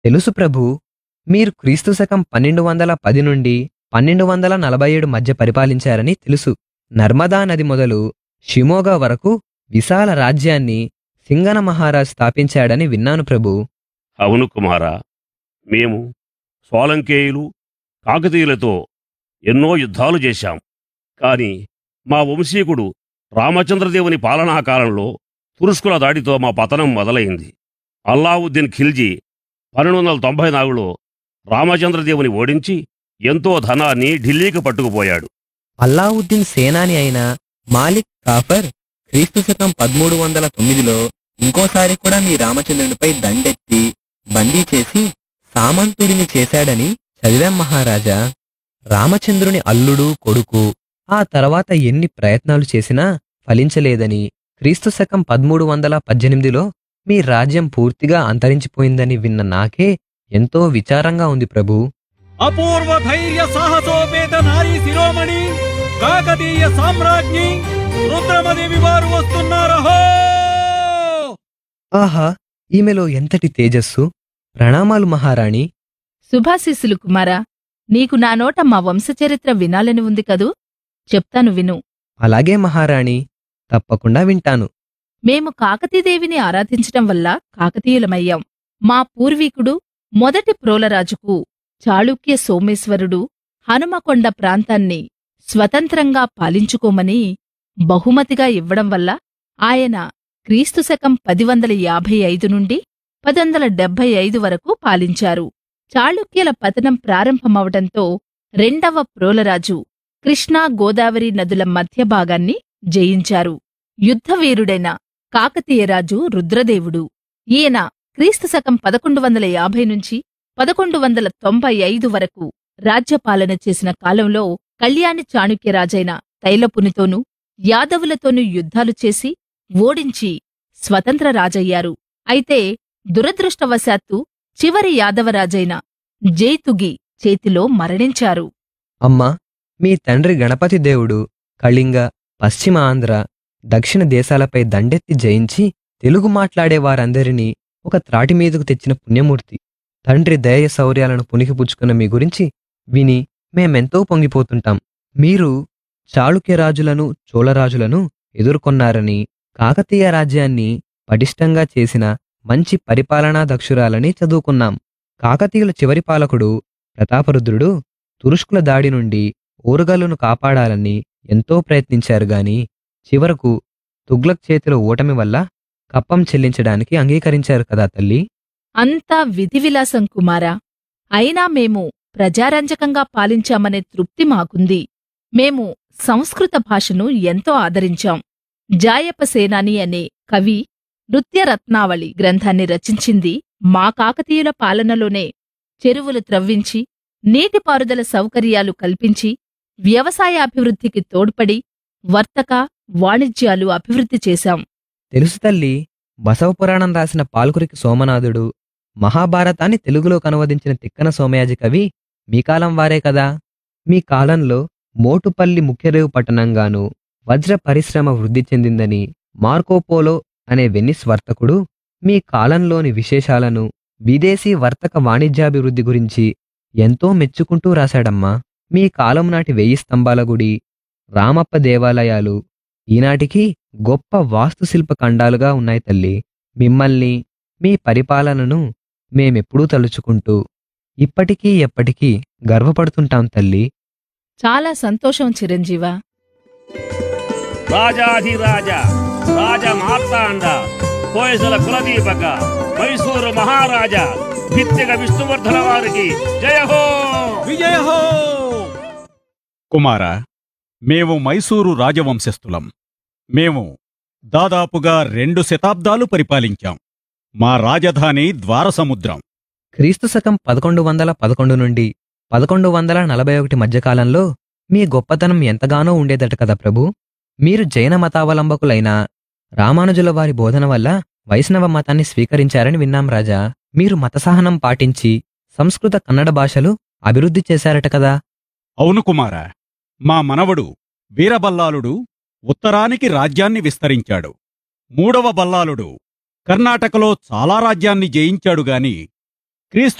తెలుసు ప్రభూ మీరు క్రీస్తు శకం పన్నెండు వందల పది నుండి పన్నెండు వందల నలభై ఏడు మధ్య పరిపాలించారని తెలుసు నర్మదా నది మొదలు షిమోగా వరకు విశాల రాజ్యాన్ని సింగన మహారాజ్ స్థాపించాడని విన్నాను ప్రభూ అవును కుమారా మేము సోలంకేయులు కాకతీయులతో ఎన్నో యుద్ధాలు చేశాం కాని మా వంశీకుడు రామచంద్రదేవుని పాలనా కాలంలో తురుష్కుల దాడితో మా పతనం మొదలైంది అల్లావుద్దీన్ ఖిల్జీ పన్నెండు వందల తొంభై నాలుగులో రామచంద్రదేవుని ఓడించి ఎంతో ధనాన్ని ఢిల్లీకి పట్టుకుపోయాడు అల్లావుద్దీన్ సేనాని అయిన మాలిక్ కాఫర్ క్రీస్తు శకం పదమూడు వందల తొమ్మిదిలో ఇంకోసారి కూడా మీ రామచంద్రునిపై దండెత్తి బందీ చేసి సామంతుడిని చేశాడని చదివాం మహారాజా రామచంద్రుని అల్లుడు కొడుకు ఆ తర్వాత ఎన్ని ప్రయత్నాలు చేసినా ఫలించలేదని క్రీస్తు శకం పదమూడు వందల పద్దెనిమిదిలో మీ రాజ్యం పూర్తిగా అంతరించిపోయిందని విన్న నాకే ఎంతో విచారంగా ఉంది ప్రభూ అపూర్వ ధైర్య సాహసోపేత నారీ శిరోమణి కాకతీయ సామ్రాజ్ఞి రుద్రమదేవి వారు వస్తున్నారహో ఆహా ఈమెలో ఎంతటి తేజస్సు ప్రణామాలు మహారాణి శుభాశీస్సులు కుమారా నీకు నా నోట మా వంశచరిత్ర వినాలని ఉంది కదూ చెప్తాను విను అలాగే మహారాణి తప్పకుండా వింటాను మేము కాకతీదేవిని ఆరాధించటం వల్ల కాకతీయులమయ్యాం మా పూర్వీకుడు మొదటి ప్రోలరాజుకు చాళుక్య సోమేశ్వరుడు హనుమకొండ ప్రాంతాన్ని స్వతంత్రంగా పాలించుకోమని బహుమతిగా ఇవ్వడం వల్ల ఆయన క్రీస్తు శకం పది వందల యాభై ఐదు నుండి పది వందల డెబ్బై ఐదు వరకు పాలించారు చాళుక్యుల పతనం ప్రారంభమవటంతో రెండవ ప్రోలరాజు కృష్ణా గోదావరి నదుల మధ్య భాగాన్ని జయించారు యుద్ధవీరుడైన కాకతీయరాజు రుద్రదేవుడు ఈయన క్రీస్తు శకం పదకొండు వందల యాభై నుంచి పదకొండు వందల తొంభై ఐదు వరకు రాజ్యపాలన చేసిన కాలంలో కళ్యాణి చాణుక్యరాజైన తైలపునితోనూ యాదవులతోనూ యుద్ధాలు చేసి ఓడించి స్వతంత్ర రాజయ్యారు అయితే దురదృష్టవశాత్తు చివరి యాదవరాజైన జైతుగి చేతిలో మరణించారు అమ్మా మీ తండ్రి గణపతి దేవుడు కళింగ పశ్చిమ ఆంధ్ర దక్షిణ దేశాలపై దండెత్తి జయించి తెలుగు మాట్లాడే వారందరినీ ఒక త్రాటి మీదకు తెచ్చిన పుణ్యమూర్తి తండ్రి దయ శౌర్యాలను పుణికిపుచ్చుకున్న మీ గురించి విని మేమెంతో పొంగిపోతుంటాం మీరు చాళుక్యరాజులను చోళరాజులను ఎదుర్కొన్నారని కాకతీయ రాజ్యాన్ని పటిష్టంగా చేసిన మంచి పరిపాలనా దక్షురాలని చదువుకున్నాం కాకతీయుల చివరి పాలకుడు ప్రతాపరుద్రుడు తురుష్కుల దాడి నుండి ఓరుగల్లును కాపాడాలని ఎంతో ప్రయత్నించారు గాని చివరకు తుగ్లక్ చేతిలో ఓటమి వల్ల కప్పం చెల్లించడానికి అంగీకరించారు కదా తల్లి అంతా విధివిలాసం కుమారా అయినా మేము ప్రజారంజకంగా పాలించామనే తృప్తి మాకుంది మేము సంస్కృత భాషను ఎంతో ఆదరించాం జాయప సేనాని అనే కవి నృత్యరత్నావళి గ్రంథాన్ని రచించింది మా కాకతీయుల పాలనలోనే చెరువులు త్రవ్వించి నీటిపారుదల సౌకర్యాలు కల్పించి వ్యవసాయాభివృద్ధికి తోడ్పడి వర్తక వాణిజ్యాలు అభివృద్ధి చేశాం తెలుసు తల్లి బసవ పురాణం రాసిన పాల్కురికి సోమనాథుడు మహాభారతాన్ని తెలుగులోకి అనువదించిన తిక్కన సోమయాజి కవి మీ కాలం వారే కదా మీ కాలంలో మోటుపల్లి ముఖ్యరేవు పట్టణంగాను వజ్ర పరిశ్రమ వృద్ధి చెందిందని మార్కోపోలో అనే వెన్నిస్ వర్తకుడు మీ కాలంలోని విశేషాలను విదేశీ వర్తక వాణిజ్యాభివృద్ధి గురించి ఎంతో మెచ్చుకుంటూ రాశాడమ్మా మీ కాలం నాటి వెయ్యి స్తంభాల గుడి రామప్ప దేవాలయాలు ఈనాటికి గొప్ప వాస్తుశిల్ప ఖండాలుగా ఉన్నాయి తల్లి మిమ్మల్ని మీ పరిపాలనను మేమెప్పుడూ తలుచుకుంటూ ఇప్పటికీ ఎప్పటికీ గర్వపడుతుంటాం తల్లి చాలా సంతోషం చిరంజీవా రాజాధిరాజ రాజ మార్తాండ కోయసల కులదీపక మైసూరు మహారాజా భిత్తిక విష్ణువర్ధన వారికి జయహో విజయ హో కుమార మేము మైసూరు రాజవంశస్థులం మేము దాదాపుగా రెండు శతాబ్దాలు పరిపాలించాం మా రాజధాని ద్వారసముద్రం క్రీస్తు శకం పదకొండు వందల పదకొండు నుండి పదకొండు వందల నలభై ఒకటి మధ్యకాలంలో మీ గొప్పతనం ఎంతగానో ఉండేదట కదా ప్రభు మీరు జైన మతావలంబకులైన రామానుజుల వారి బోధన వల్ల వైష్ణవ మతాన్ని స్వీకరించారని విన్నాం రాజా మీరు మతసహనం పాటించి సంస్కృత కన్నడ భాషలు అభివృద్ధి చేశారట కదా అవును కుమార మా మనవడు వీరబల్లాలుడు ఉత్తరానికి రాజ్యాన్ని విస్తరించాడు మూడవ బల్లాలుడు కర్ణాటకలో చాలా రాజ్యాన్ని జయించాడు గాని క్రీస్తు